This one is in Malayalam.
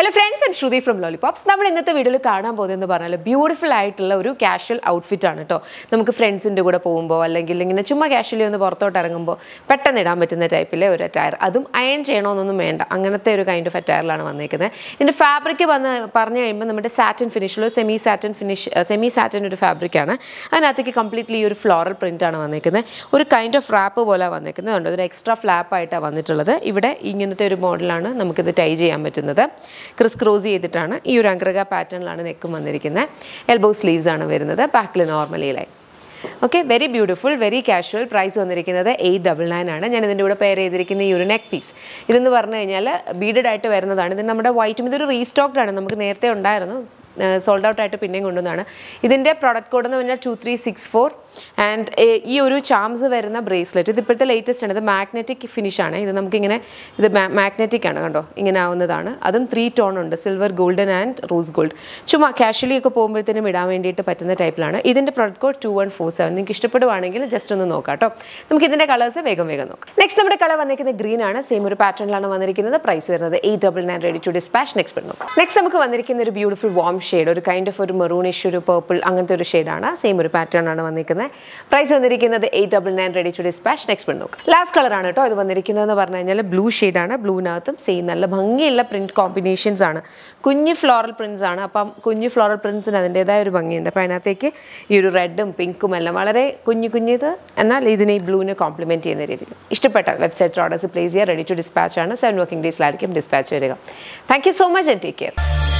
hello friends and Shruti from lollipops നമ്മൾ ഇന്നത്തെ വീഡിയോയിൽ കാണാൻ പോകുന്നതെന്ന് പറഞ്ഞാൽ ബ്യൂട്ടിഫുൾ ആയിട്ടുള്ള ഒരു കാഷ്വൽ ഔട്ട്ഫിറ്റ് ആണ് കേട്ടോ നമുക്ക് ഫ്രണ്ട്സിൻ്റെ കൂടെ പോകുമ്പോൾ അല്ലെങ്കിൽ ഇങ്ങനെ ചുമ്മാ കാഷ്വലി ഒന്ന് പുറത്തോട്ട് ഇറങ്ങുമ്പോൾ പെട്ടെന്ന് ഇടാൻ പറ്റുന്ന ടൈപ്പിലെ ഒരു അറ്റയർ അതും അയൺ ചെയ്യണമെന്നൊന്നും വേണ്ട അങ്ങനത്തെ ഒരു കൈൻഡ് ഓഫ് അറ്റയറിലാണ് വന്നേക്കുന്നത് ഇതിൻ്റെ ഫാബ്രിക് വന്ന് പറഞ്ഞു കഴിയുമ്പോൾ നമ്മുടെ സാറ്റിൻ ഫിനിഷിൽ semi satin finish semi satin ഒരു ഫാബ്രിക്കാണ് അതിനകത്തേക്ക് കംപ്ലീറ്റ്ലി ഈ ഒരു ഫ്ലോറൽ പ്രിൻ്റ് ആണ് വന്നേക്കുന്നത് ഒരു കൈൻഡ് ഓഫ് റാപ്പ് പോലെ വന്നേക്കുന്നത് ഉണ്ട് ഒരു എക്സ്ട്രാ ഫ്ലാപ്പ് ആയിട്ടാണ് വന്നിട്ടുള്ളത് ഇവിടെ ഇങ്ങനത്തെ ഒരു മോഡലാണ് നമുക്കിത് ടൈ ചെയ്യാൻ പറ്റുന്നത് ക്രിസ് ക്രോസ് ചെയ്തിട്ടാണ് ഈ ഒരു അഗ്രഗ പാറ്റേണിലാണ് നെക്കും വന്നിരിക്കുന്നത് എൽബോ സ്ലീവ്സ് ആണ് വരുന്നത് ബാക്കിൽ നോർമലിയിലായി okay very beautiful very casual price വന്നിരിക്കുന്നത് എയ്റ്റ് ഡബിൾ നയൻ ആണ് ഞാൻ ഇതിൻ്റെ കൂടെ പെയർ ചെയ്തിരിക്കുന്ന ഈ ഒരു നെക്ക് പീസ് ഇതെന്ന് പറഞ്ഞു കഴിഞ്ഞാൽ ബീഡഡ് ആയിട്ട് വരുന്നതാണ് ഇത് നമ്മുടെ വൈറ്റും ഇതൊരു റീസ്റ്റോക്ഡ് ആണ് നമുക്ക് നേരത്തെ ഉണ്ടായിരുന്നു സോൾഡ് ഔട്ട് ആയിട്ട് പിന്നെയും കൊണ്ടുവന്നതാണ് ഇതിൻ്റെ പ്രൊഡക്റ്റ് കോഡ് എന്ന് പറഞ്ഞാൽ two three six four and ഈ ഒരു ചാംസ് വരുന്ന ബ്രേസ്ലെറ്റ് ഇത് ഇപ്പോഴത്തെ ലേറ്റസ്റ്റ് ആണ് ഇത് മാഗ്നറ്റിക് ഫിനിഷ് ആണ് ഇത് നമുക്കിങ്ങനെ ഇത് മാഗ്നറ്റിക് ആണ് കണ്ടോ ഇങ്ങനെ ആവുന്നതാണ് അതും ത്രീ ടോൺ ഉണ്ട് silver golden and rose gold ചുമ്മാ കാഷ്വലി ഒക്കെ പോകുമ്പോഴത്തേനും ഇടാൻ വേണ്ടിയിട്ട് പറ്റുന്ന ടൈപ്പിലാണ് ഇതിൻ്റെ product code two one four seven നിങ്ങൾക്ക് ഇഷ്ടപ്പെടുവാണെങ്കിൽ ജസ്റ്റ് ഒന്ന് നോക്കാം കേട്ടോ നമുക്ക് ഇതിൻ്റെ കളേഴ്സ് വേഗം വേഗം നോക്കാം നെക്സ്റ്റ് നമ്മുടെ കളർ വന്നിരിക്കുന്നത് ഗ്രീൻ ആണ് സെയിം ഒരു പാറ്റേണിലാണ് വന്നിരിക്കുന്നത് പ്രൈസ് വരുന്നത് eight double nine ready to dispatch next നോക്കാം നെക്സ്റ്റ് നമുക്ക് വന്നിരിക്കുന്ന ഒരു ബ്യൂട്ടിഫുൾ വാം ഷെയ്ഡ് ഒരു കൈൻഡ് ഓഫ് ഒരു മെറൂണിഷ് ഒരു പേർപ്പിൾ അങ്ങനത്തെ ഒരു ഷെയ്ഡാണ് സെയിം ഒരു പാറ്റേൺ ആണ് വന്നിരിക്കുന്നത് പ്രൈസ് വന്നിരിക്കുന്നത് eight double nine ready to dispatch next നോക്കാം ലാസ്റ്റ് കളറാണ് കേട്ടോ ഇത് വന്നിരിക്കുന്നതെന്ന് പറഞ്ഞു കഴിഞ്ഞാൽ ബ്ലൂ ഷെയ്ഡാണ് ബ്ലൂവിനകത്തും സെയിം നല്ല ഭംഗിയുള്ള പ്രിന്റ് കോമ്പിനേഷൻസ് ആണ് കുഞ്ഞ് ഫ്ലോറൽ പ്രിന്റ്സ് ആണ് അപ്പം കുഞ്ഞ് ഫ്ലോറൽ പ്രിന്റ്സിന് അതിൻ്റെതായ ഒരു ഭംഗിയുണ്ട് അപ്പോൾ അതിനകത്തേക്ക് ഈ ഒരു റെഡും പിങ്കും എല്ലാം വളരെ കുഞ്ഞു കുഞ്ഞിത് എന്നാൽ ഇതിനെ ഈ ബ്ലൂവിനെ കോംപ്ലിമെൻറ്റ് ചെയ്യുന്ന രീതിയിൽ ഇഷ്ടപ്പെട്ടാൽ വെബ്സൈറ്റ് ഓർഡേഴ്സ് പ്ലേസ് ചെയ്യുക റെഡി ടു ഡിസ്പാച്ച് ആണ് സെവൻ വർക്കിംഗ് ഡേയ്സിലായിരിക്കും ഡിസ്പാച്ച് വരിക thank you so much and take care